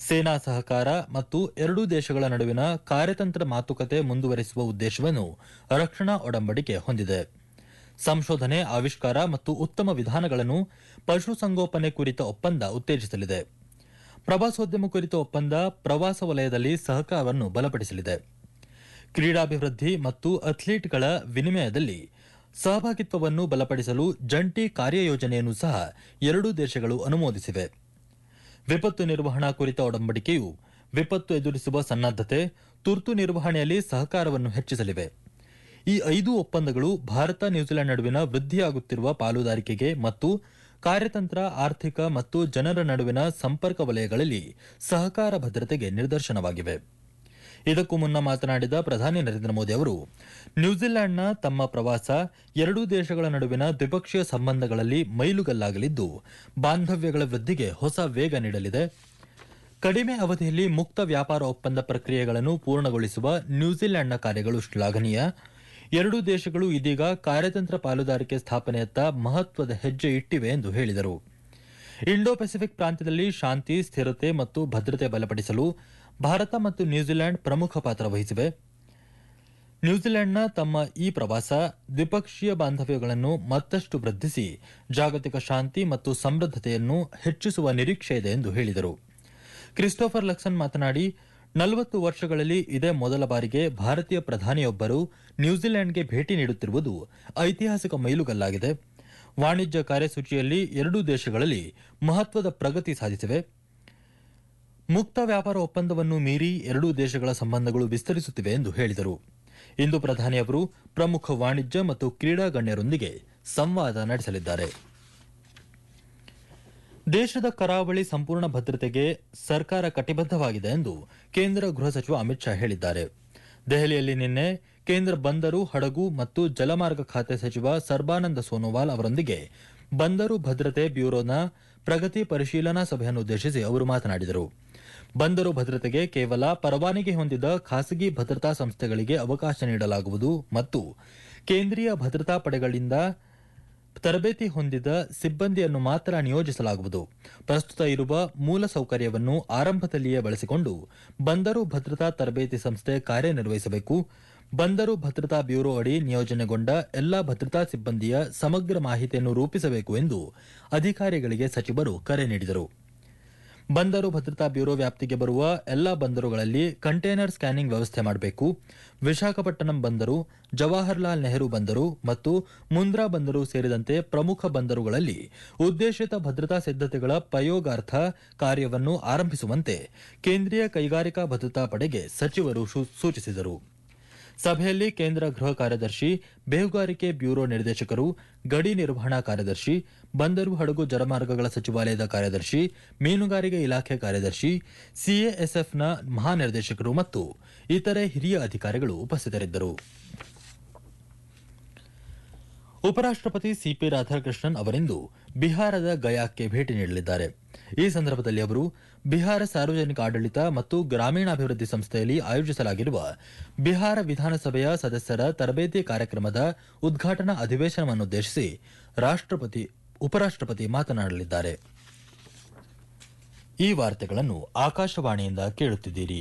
ಸೇನಾ ಸಹಕಾರ ಮತ್ತು ಎರಡೂ ದೇಶಗಳ ನಡುವಿನ ಕಾರ್ಯತಂತ್ರ ಮಾತುಕತೆ ಮುಂದುವರೆಸುವ ಉದ್ದೇಶವನ್ನು ರಕ್ಷಣಾ ಒಡಂಬಡಿಕೆ ಹೊಂದಿದೆ ಸಂಶೋಧನೆ ಆವಿಷ್ಕಾರ ಮತ್ತು ಉತ್ತಮ ವಿಧಾನಗಳನ್ನು ಪಶುಸಂಗೋಪನೆ ಕುರಿತ ಒಪ್ಪಂದ ಉತ್ತೇಜಿಸಲಿದೆ ಪ್ರವಾಸೋದ್ಯಮ ಕುರಿತ ಒಪ್ಪಂದ ಪ್ರವಾಸ ವಲಯದಲ್ಲಿ ಸಹಕಾರವನ್ನು ಬಲಪಡಿಸಲಿದೆ ಕ್ರೀಡಾಭಿವೃದ್ಧಿ ಮತ್ತು ಅಥ್ಲೀಟ್ಗಳ ವಿನಿಮಯದಲ್ಲಿ ಸಹಭಾಗಿತ್ವವನ್ನು ಬಲಪಡಿಸಲು ಜಂಟಿ ಕಾರ್ಯಯೋಜನೆಯನ್ನು ಸಹ ಎರಡೂ ದೇಶಗಳು ಅನುಮೋದಿಸಿವೆ ವಿಪತ್ತು ನಿರ್ವಹಣಾ ಕುರಿತ ಒಡಂಬಡಿಕೆಯು ವಿಪತ್ತು ಎದುರಿಸುವ ಸನ್ನದ್ದತೆ ತುರ್ತು ನಿರ್ವಹಣೆಯಲ್ಲಿ ಸಹಕಾರವನ್ನು ಹೆಚ್ಚಿಸಲಿವೆ ಈ ಐದು ಒಪ್ಪಂದಗಳು ಭಾರತ ನ್ಯೂಜಿಲೆಂಡ್ ನಡುವಿನ ವೃದ್ಧಿಯಾಗುತ್ತಿರುವ ಪಾಲುದಾರಿಕೆಗೆ ಮತ್ತು ಕಾರ್ಯತಂತ್ರ ಆರ್ಥಿಕ ಮತ್ತು ಜನರ ನಡುವಿನ ಸಂಪರ್ಕ ವಲಯಗಳಲ್ಲಿ ಸಹಕಾರ ಭದ್ರತೆಗೆ ನಿದರ್ಶನವಾಗಿವೆ ಇದಕ್ಕೂ ಮುನ್ನ ಮಾತನಾಡಿದ ಪ್ರಧಾನಿ ನರೇಂದ್ರ ಮೋದಿ ಅವರು ನ್ಯೂಜಿಲೆಂಡ್ನ ತಮ್ಮ ಪ್ರವಾಸ ಎರಡೂ ದೇಶಗಳ ನಡುವಿನ ದ್ವಿಪಕ್ಷೀಯ ಸಂಬಂಧಗಳಲ್ಲಿ ಮೈಲುಗಲ್ಲಾಗಲಿದ್ದು ಬಾಂಧವ್ಯಗಳ ವೃದ್ಧಿಗೆ ಹೊಸ ವೇಗ ನೀಡಲಿದೆ ಕಡಿಮೆ ಅವಧಿಯಲ್ಲಿ ಮುಕ್ತ ವ್ಯಾಪಾರ ಒಪ್ಪಂದ ಪ್ರಕ್ರಿಯೆಗಳನ್ನು ಪೂರ್ಣಗೊಳಿಸುವ ನ್ಯೂಜಿಲೆಂಡ್ನ ಕಾರ್ಯಗಳು ಶ್ಲಾಘನೀಯ ಎರಡೂ ದೇಶಗಳು ಇದೀಗ ಕಾರ್ಯತಂತ್ರ ಪಾಲುದಾರಿಕೆ ಸ್ಥಾಪನೆಯತ್ತ ಮಹತ್ವದ ಹೆಜ್ಜೆ ಇಟ್ಟಿವೆ ಎಂದು ಹೇಳಿದರು ಇಂಡೋ ಪೆಸಿಫಿಕ್ ಪ್ರಾಂತ್ಯದಲ್ಲಿ ಶಾಂತಿ ಸ್ಥಿರತೆ ಮತ್ತು ಭದ್ರತೆ ಬಲಪಡಿಸಲು ಭಾರತ ಮತ್ತು ನ್ಯೂಜಿಲೆಂಡ್ ಪ್ರಮುಖ ಪಾತ್ರ ವಹಿಸಿವೆ ನ್ಯೂಜಿಲೆಂಡ್ನ ತಮ್ಮ ಈ ಪ್ರವಾಸ ದ್ವಿಪಕ್ಷೀಯ ಬಾಂಧವ್ಯಗಳನ್ನು ಮತ್ತಷ್ಟು ವೃದ್ಧಿಸಿ ಜಾಗತಿಕ ಶಾಂತಿ ಮತ್ತು ಸಮೃದ್ಧತೆಯನ್ನು ಹೆಚ್ಚಿಸುವ ನಿರೀಕ್ಷೆ ಇದೆ ಎಂದು ಹೇಳಿದರು ಕ್ರಿಸ್ಟೋಫರ್ ಲಕ್ಸನ್ ಮಾತನಾಡಿ ನಲವತ್ತು ವರ್ಷಗಳಲ್ಲಿ ಇದೇ ಮೊದಲ ಬಾರಿಗೆ ಭಾರತೀಯ ಪ್ರಧಾನಿಯೊಬ್ಬರು ನ್ಯೂಜಿಲೆಂಡ್ಗೆ ಭೇಟಿ ನೀಡುತ್ತಿರುವುದು ಐತಿಹಾಸಿಕ ಮೈಲುಗಲ್ಲಾಗಿದೆ ವಾಣಿಜ್ಯ ಕಾರ್ಯಸೂಚಿಯಲ್ಲಿ ಎರಡೂ ದೇಶಗಳಲ್ಲಿ ಮಹತ್ವದ ಪ್ರಗತಿ ಸಾಧಿಸಿವೆ ಮುಕ್ತ ವ್ಯಾಪಾರ ಒಪ್ಪಂದವನ್ನು ಮೀರಿ ಎರಡೂ ದೇಶಗಳ ಸಂಬಂಧಗಳು ವಿಸ್ತರಿಸುತ್ತಿವೆ ಎಂದು ಹೇಳಿದರು ಇಂದು ಪ್ರಧಾನಿಯವರು ಪ್ರಮುಖ ವಾಣಿಜ್ಯ ಮತ್ತು ಕ್ರೀಡಾ ಗಣ್ಯರೊಂದಿಗೆ ಸಂವಾದ ನಡೆಸಲಿದ್ದಾರೆ ದೇಶದ ಕರಾವಳಿ ಸಂಪೂರ್ಣ ಭದ್ರತೆಗೆ ಸರ್ಕಾರ ಕಟಿಬದ್ದವಾಗಿದೆ ಎಂದು ಕೇಂದ್ರ ಗೃಹ ಸಚಿವ ಅಮಿತ್ ಶಾ ಹೇಳಿದ್ದಾರೆ ದೆಹಲಿಯಲ್ಲಿ ನಿನ್ನೆ ಕೇಂದ್ರ ಬಂದರು ಹಡಗು ಮತ್ತು ಜಲಮಾರ್ಗ ಖಾತೆ ಸಚಿವ ಸರ್ಬಾನಂದ ಸೋನೋವಾಲ್ ಅವರೊಂದಿಗೆ ಬಂದರು ಭದ್ರತೆ ಬ್ಯೂರೋನ ಪ್ರಗತಿ ಪರಿಶೀಲನಾ ಸಭೆಯನ್ನು ಉದ್ದೇಶಿಸಿ ಅವರು ಮಾತನಾಡಿದರು ಬಂದರು ಭದ್ರತೆಗೆ ಕೇವಲ ಪರವಾನಗಿ ಹೊಂದಿದ ಖಾಸಗಿ ಭದ್ರತಾ ಸಂಸ್ಥೆಗಳಿಗೆ ಅವಕಾಶ ನೀಡಲಾಗುವುದು ಮತ್ತು ಕೇಂದ್ರೀಯ ಭದ್ರತಾ ಪಡೆಗಳಿಂದ ತರಬೇತಿ ಹೊಂದಿದ ಸಿಬ್ಬಂದಿಯನ್ನು ಮಾತ್ರ ನಿಯೋಜಿಸಲಾಗುವುದು ಪ್ರಸ್ತುತ ಇರುವ ಮೂಲ ಸೌಕರ್ಯವನ್ನು ಆರಂಭದಲ್ಲಿಯೇ ಬಳಸಿಕೊಂಡು ಬಂದರು ಭದ್ರತಾ ತರಬೇತಿ ಸಂಸ್ಥೆ ಕಾರ್ಯನಿರ್ವಹಿಸಬೇಕು ಬಂದರು ಭದ್ರತಾ ಬ್ಯೂರೋ ಅಡಿ ನಿಯೋಜನೆಗೊಂಡ ಎಲ್ಲಾ ಭದ್ರತಾ ಸಿಬ್ಬಂದಿಯ ಸಮಗ್ರ ಮಾಹಿತಿಯನ್ನು ರೂಪಿಸಬೇಕು ಎಂದು ಅಧಿಕಾರಿಗಳಿಗೆ ಸಚಿವರು ಕರೆ ನೀಡಿದರು ಬಂದರು ಭದ್ರತಾ ಬ್ಯೂರೋ ವ್ಯಾಪ್ತಿಗೆ ಬರುವ ಎಲ್ಲಾ ಬಂದರುಗಳಲ್ಲಿ ಕಂಟೈನರ್ ಸ್ಕ್ಯಾನಿಂಗ್ ವ್ಯವಸ್ಥೆ ಮಾಡಬೇಕು ವಿಶಾಖಪಟ್ಟಣಂ ಬಂದರು ಜವಾಹರ್ಲಾಲ್ ನೆಹರು ಬಂದರು ಮತ್ತು ಮುಂದ್ರಾ ಬಂದರು ಸೇರಿದಂತೆ ಪ್ರಮುಖ ಬಂದರುಗಳಲ್ಲಿ ಉದ್ದೇಶಿತ ಭದ್ರತಾ ಸಿದ್ಧತೆಗಳ ಪ್ರಯೋಗಾರ್ಥ ಕಾರ್ಯವನ್ನು ಆರಂಭಿಸುವಂತೆ ಕೇಂದ್ರೀಯ ಕೈಗಾರಿಕಾ ಭದ್ರತಾ ಪಡೆಗೆ ಸಚಿವರು ಶು- ಸೂಚಿಸಿದರು ಸಭೆಯಲ್ಲಿ ಕೇಂದ್ರ ಗೃಹ ಕಾರ್ಯದರ್ಶಿ ಬೇಹುಗಾರಿಕೆ ಬ್ಯೂರೋ ನಿರ್ದೇಶಕರು ಗಡಿ ನಿರ್ವಹಣಾ ಕಾರ್ಯದರ್ಶಿ ಬಂದರು ಹಡಗು ಜಲಮಾರ್ಗಗಳ ಸಚಿವಾಲಯದ ಕಾರ್ಯದರ್ಶಿ ಮೀನುಗಾರಿಕೆ ಇಲಾಖೆ ಕಾರ್ಯದರ್ಶಿ ಸಿಎಎಸ್ಎಫ್ನ ಮಹಾನಿರ್ದೇಶಕರು ಮತ್ತು ಇತರೆ ಹಿರಿಯ ಅಧಿಕಾರಿಗಳು ಉಪಸ್ಥಿತರಿದ್ದರು ಉಪರಾಷ್ಟಪತಿ ಸಿಪಿ ರಾಧಾಕೃಷ್ಣನ್ ಅವರಿಂದು ಬಿಹಾರದ ಗಯಾಕ್ಕೆ ಭೇಟಿ ನೀಡಲಿದ್ದಾರೆ ಈ ಸಂದರ್ಭದಲ್ಲಿ ಅವರು ಬಿಹಾರ ಸಾರ್ವಜನಿಕ ಆಡಳಿತ ಮತ್ತು ಗ್ರಾಮೀಣಾಭಿವೃದ್ಧಿ ಸಂಸ್ಥೆಯಲ್ಲಿ ಆಯೋಜಿಸಲಾಗಿರುವ ಬಿಹಾರ ವಿಧಾನಸಭೆಯ ಸದಸ್ಯರ ತರಬೇತಿ ಕಾರ್ಯಕ್ರಮದ ಉದ್ಘಾಟನಾ ಅಧಿವೇಶನವನ್ನುದ್ದೇಶಿಸಿ ರಾಷ್ಟ್ರಪತಿ ಉಪರಾಷ್ಟಪತಿ ಮಾತನಾಡಲಿದ್ದಾರೆ ಈ ವಾರ್ತೆಗಳನ್ನು ಆಕಾಶವಾಣಿಯಿಂದ ಕೇಳುತ್ತಿದ್ದೀರಿ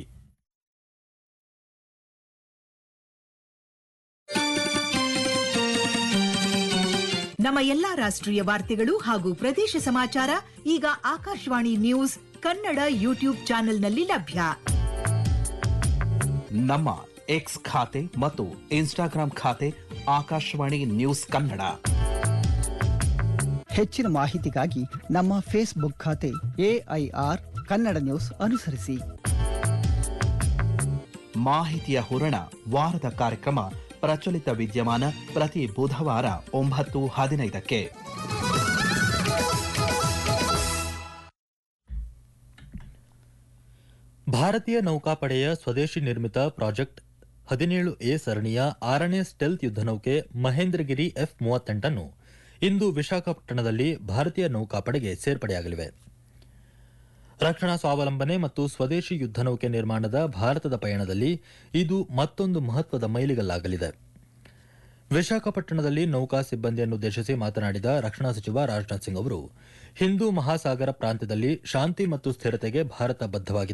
ನಮ್ಮ ಎಲ್ಲಾ ರಾಷ್ಟ್ರೀಯ ವಾರ್ತೆಗಳು ಹಾಗೂ ಪ್ರದೇಶ ಸಮಾಚಾರ ಈಗ ಆಕಾಶವಾಣಿ ನ್ಯೂಸ್ ಕನ್ನಡ ಯೂಟ್ಯೂಬ್ ಚಾನೆಲ್ನಲ್ಲಿ ಲಭ್ಯ ನಮ್ಮ ಎಕ್ಸ್ ಖಾತೆ ಮತ್ತು ಇನ್ಸ್ಟಾಗ್ರಾಂ ಖಾತೆ ಆಕಾಶವಾಣಿ ನ್ಯೂಸ್ ಕನ್ನಡ ಹೆಚ್ಚಿನ ಮಾಹಿತಿಗಾಗಿ ನಮ್ಮ ಫೇಸ್ಬುಕ್ ಖಾತೆ ಎಐಆರ್ ಕನ್ನಡ ನ್ಯೂಸ್ ಅನುಸರಿಸಿ ಮಾಹಿತಿಯ ಹೂರಣ ವಾರದ ಕಾರ್ಯಕ್ರಮ ಪ್ರಚಲಿತ ವಿದ್ಯಮಾನ ಪ್ರತಿ ಬುಧವಾರ ಒಂಬತ್ತು ಹದಿನೈದಕ್ಕೆ ಭಾರತೀಯ ನೌಕಾಪಡೆಯ ಸ್ವದೇಶಿ ನಿರ್ಮಿತ ಪ್ರಾಜೆಕ್ಟ್ ಹದಿನೇಳು ಎ ಸರಣಿಯ ಆರನೇ ಸ್ಟೆಲ್ತ್ ಯುದ್ಧ ನೌಕೆ ಮಹೇಂದ್ರಗಿರಿ ಎಫ್ ಮೂವತ್ತೆಂಟನ್ನು ಇಂದು ವಿಶಾಖಪಟ್ಟಣದಲ್ಲಿ ಭಾರತೀಯ ನೌಕಾಪಡೆಗೆ ಸೇರ್ಪಡೆಯಾಗಲಿವೆ ರಕ್ಷಣಾ ಸ್ವಾವಲಂಬನೆ ಮತ್ತು ಸ್ವದೇಶಿ ಯುದ್ಧ ನೌಕೆ ನಿರ್ಮಾಣದ ಭಾರತದ ಪಯಣದಲ್ಲಿ ಇದು ಮತ್ತೊಂದು ಮಹತ್ವದ ಮೈಲಿಗಲ್ಲಾಗಲಿದೆ ವಿಶಾಖಪಟ್ಟಣದಲ್ಲಿ ನೌಕಾ ಸಿಬ್ಬಂದಿಯನ್ನುದ್ದೇಶಿಸಿ ಮಾತನಾಡಿದ ರಕ್ಷಣಾ ಸಚಿವ ರಾಜನಾಥ್ ಸಿಂಗ್ ಅವರು ಹಿಂದೂ ಮಹಾಸಾಗರ ಪ್ರಾಂತ್ಯದಲ್ಲಿ ಶಾಂತಿ ಮತ್ತು ಸ್ಥಿರತೆಗೆ ಭಾರತ ಬದ್ಧವಾಗಿದೆ